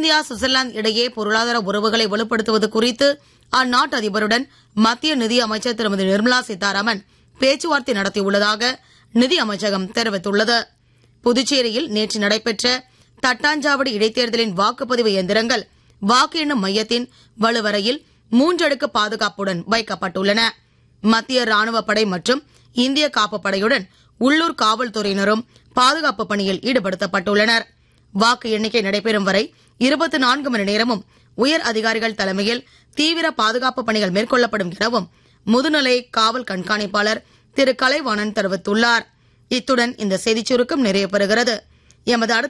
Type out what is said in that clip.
India Switzerland இடையே பொருளாதார உறவுகளை வலுப்படுத்துவது குறித்து அந்நாட்டு அதிபருடன் மத்திய நிதி அமைச்சர் திருமதி நிர்மலா சீதாராமன் பேச்சுவார்த்தை நடத்தியுள்ளதாக நிதி அமைச்சகம் தெரிவித்துள்ளது புதுச்சேரியில் நேற்று நடைபெற்ற தட்டாஞ்சாவடி இடைத்தேர்தலின் வாக்குப்பதிவு இயந்திரங்கள் வாக்கு எண்ணும் மையத்தின் வலுவறையில் மூன்றடுக்கு பாதுகாப்புடன் வைக்கப்பட்டுள்ளன மத்திய ராணுவ படை மற்றும் இந்திய காப்புப் படையுடன் உள்ளூர் காவல்துறையினரும் பாதுகாப்பு பணியில் ஈடுபடுத்தப்பட்டுள்ளனர் வாக்கு எண்ணிக்கை நடைபெறும் வரை இருபத்தி நான்கு மணி நேரமும் உயர் அதிகாரிகள் தலைமையில் தீவிர பாதுகாப்பு பணிகள் மேற்கொள்ளப்படும் எனவும் முதுநிலை காவல் கண்காணிப்பாளர் திரு கலைவாணன் தெரிவித்துள்ளார் இத்துடன் இந்த செய்திச் சுருக்கம் நிறைவு பெறுகிறது எமது அடுத்த